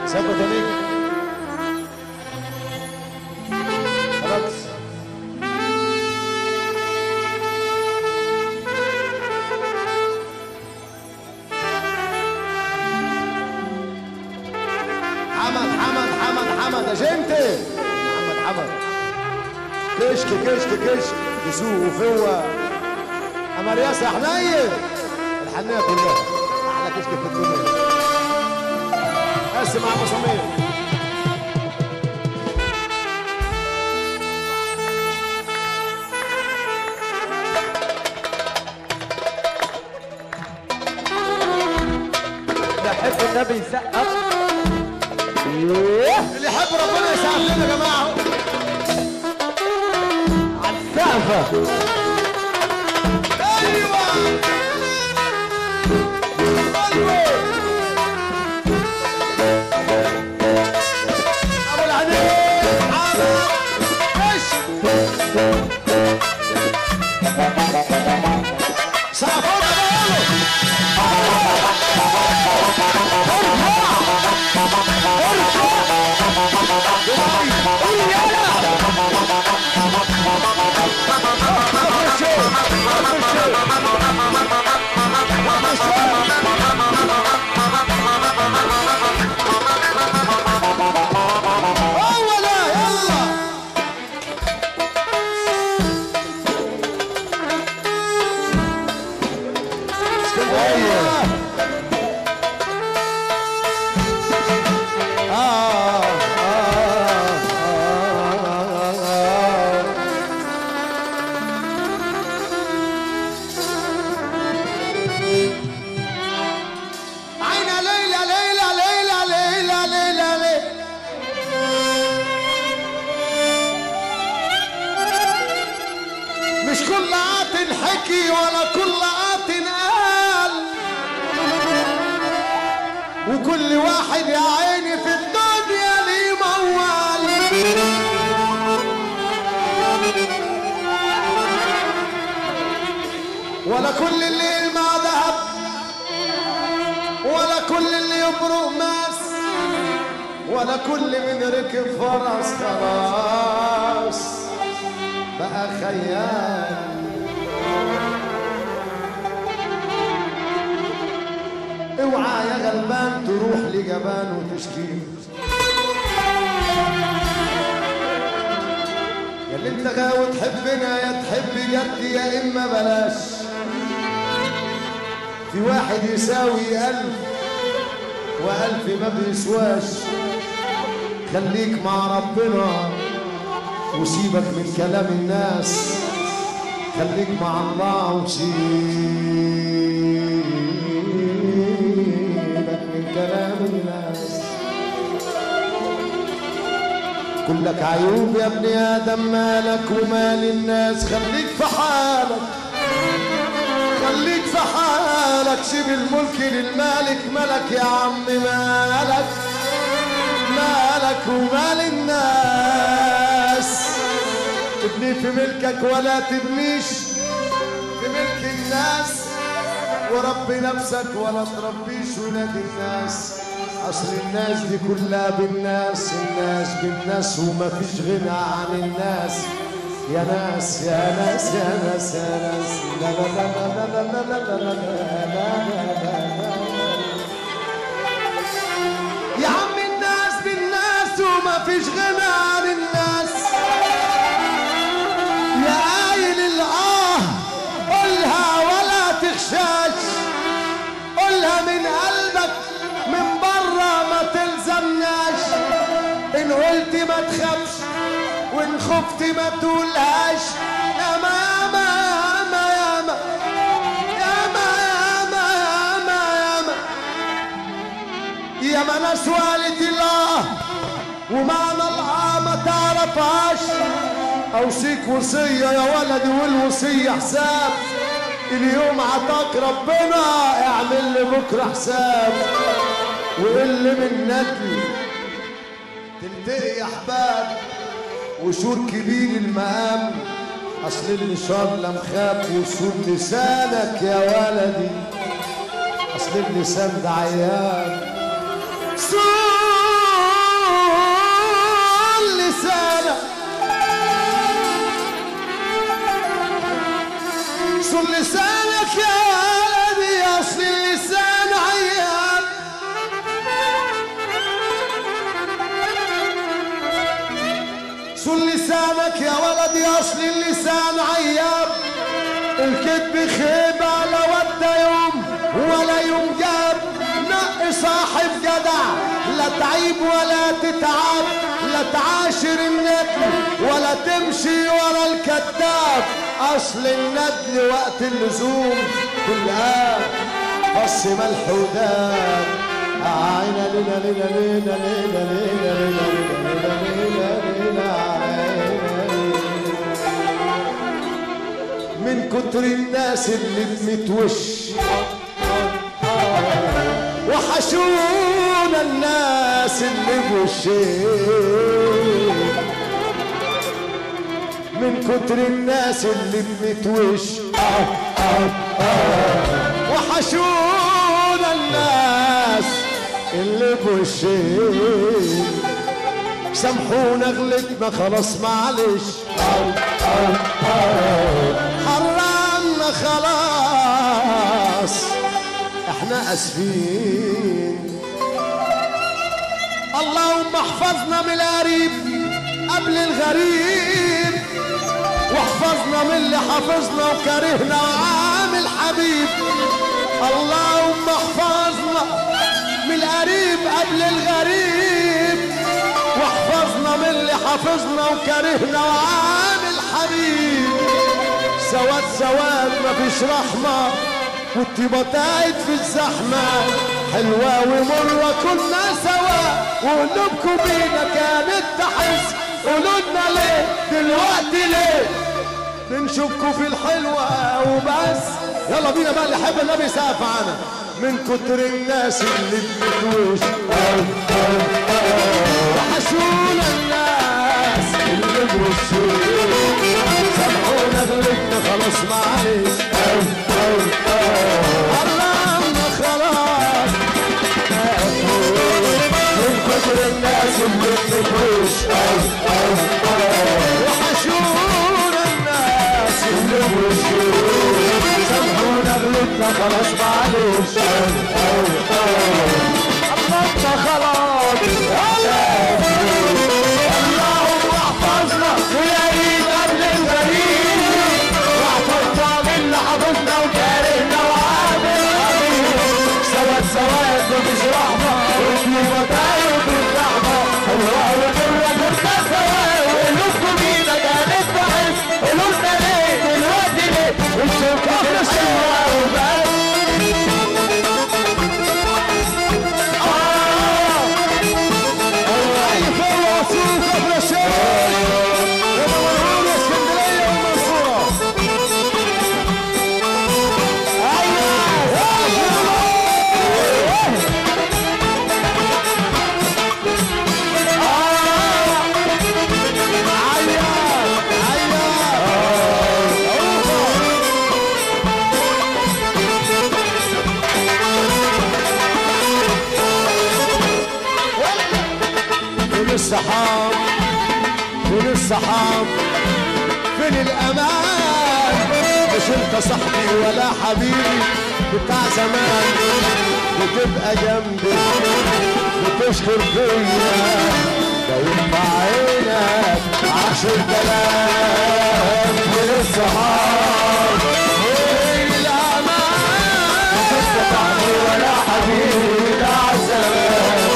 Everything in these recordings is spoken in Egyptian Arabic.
ثبت عليك خلاص حمد حمد حمد حمد اجنتي محمد حمد كشك كشك كشك يسوق وفوة اما رياس يا حنين الحنية كلها احلى كشك في الدنيا اسمع ابو سمير بحب النبي يسقف اللي يحب ربنا يسعد لنا يا جماعه على السقفة ايوه ايوه ابو العنين عامر ايش سقفونا بقوله أولا يلا اسكندرية آه آه آه آه عينا ليلى ليلى ليلى ليلى ليلى ليلى مش كل عات حكي ولا كل عات قال وكل واحد يا عيني في الدنيا ليه موال ولا كل الليل مع ذهب ولا كل اللي يبرق ماس ولا كل من ركب فرس خلاص بقى خيال اوعى يا غلبان تروح لجبان وتشكي يا اللي انت غاوي تحبنا يا تحب جد يا اما بلاش في واحد يساوي ألف وألف ما بيسواش خليك مع ربنا وسيبك من كلام الناس خليك مع الله وسيبك من كلام الناس كلك عيوب يا ابن ادم مالك ومال الناس خليك في حالك خليك في حالك سيب الملك للمالك ملك يا عم مالك مالك ومال الناس تبني في ملكك ولا تبنيش في ملك الناس وربي نفسك ولا تربيش ولاد الناس اصل الناس دي كلها بالناس الناس بالناس وما فيش غنى عن الناس يا ناس يا ناس يا ناس يا ناس لا لا لا لا لا لا لا لا لا لا لا لا يا عم الناس بالناس وما فيش غنى عن الناس يا قايل الآه قولها ولا تخشاش قولها من قلبك من برا ما تلزمناش إن قلت ما تخافش وإن خفت ما تقولهاش ياما ياما ياما ياما ياما ياما ياما ياما ياما ناس والد الله ومعنى الله ما تعرفهاش اوصيك وصيه يا ولدي والوصيه حساب اليوم عطاك ربنا اعمل لي بكره حساب وقل من ندل تلتقي يا احباب وشور كبير المقام اصل اللي شر لم خاب وصول لسانك يا ولدي اصل اللسان ده عيان سور صل لسانك يا ولدي اصل اللسان عيان صل لسانك يا ولدي اصل اللسان عياب الكذب خيبة لا ودى يوم ولا يوم جاب نقي صاحب جدع لا تعيب ولا تتعب لا تعاشر الندل ولا تمشي ورا الكذاب اصل الندل وقت اللزوم كلها فص ملح وداب عينا لينا لينا لينا لينا لينا لينا لينا لينا لينا عينا من كتر الناس اللي بمتوش وحشونا الناس اللي بوشين من كتر الناس اللي بمتوش وحشونا الناس اللي بوشين سامحونا غلطنا خلاص معلش حرمنا خلاص احنا اسفين اللهم احفظنا من القريب قبل الغريب واحفظنا من اللي حافظنا وكرهنا وعامل حبيب اللهم احفظنا من القريب قبل الغريب واحفظنا من اللي حافظنا وكرهنا وعامل حبيب سواد سواد مفيش رحمة والطيبة تايت في الزحمة حلوة ومرة كنا سوا وقلوبكم بينا كانت تحس قولولنا ليه دلوقتي ليه بنشوفكم في الحلوة وبس يلا بينا بقى اللي يحب النبي سقف معانا من كتر الناس اللي بتدوش وحشونا الناس اللي بوشوش سامحونا غلطنا خلاص معلش حرمنا خلاص من كتر الناس اللي بتدوش وحشونا الناس اللي بوشوش سامحونا غلطنا خلاص معلش حرمنا خلاص اللهم احفظنا ويعيد قبل الغريب واحفظنا من اللي حفظنا وكارهنا وعامل حبيب سواد سواد مفيش رحمة والطيبة تايب بالرحمة الله وبرة كنا سوا وقلوبكم بينا كانت بحس قلوبنا ليه دلوقتي ليه والشوكة في الحلوة وبس فين السحاب فين السحاب فين الامان مش انت صاحبي ولا حبيبي بتاع زمان بتبقى جنبي بتشكر فيا ده ينفع عينك عشر كلام فين السحاب فين الامان مش انت صاحبي ولا حبيبي بتاع زمان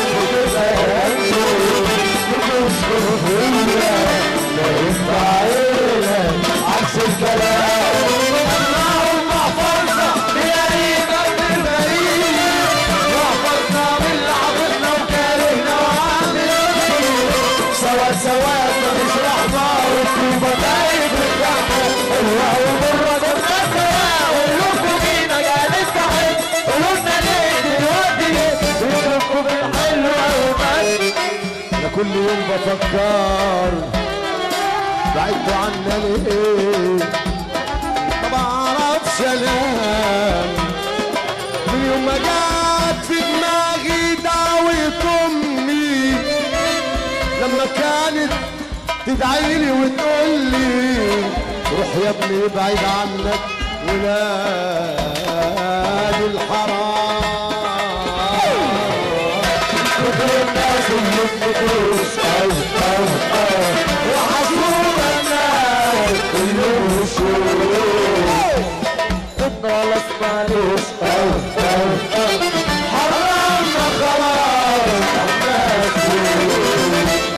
اللهم احفظنا بقريب قبل الغريب واحفظنا من اللي حفظنا وكارهنا وعامل سوا سوا مفيش رحمة والطيبة دايب الرحمة حلوة ومرة كنا سوا قلوبكم بينا جالس تحت قلوبنا ليه دلوقتي ليه بنشوفكم بالحلوة وبس انا كل يوم بفكر بعدتوا عنا ليه ما بعرفش انام من يوم ما جت في دماغي دعوة امي لما كانت تدعي لي وتقول لي روح يا ابني ابعد عنك ولاد الحرام كتر الناس اللي بتدوس أو أو أو وحشونا الناس كلهم شوف خدنا ولا اسمعني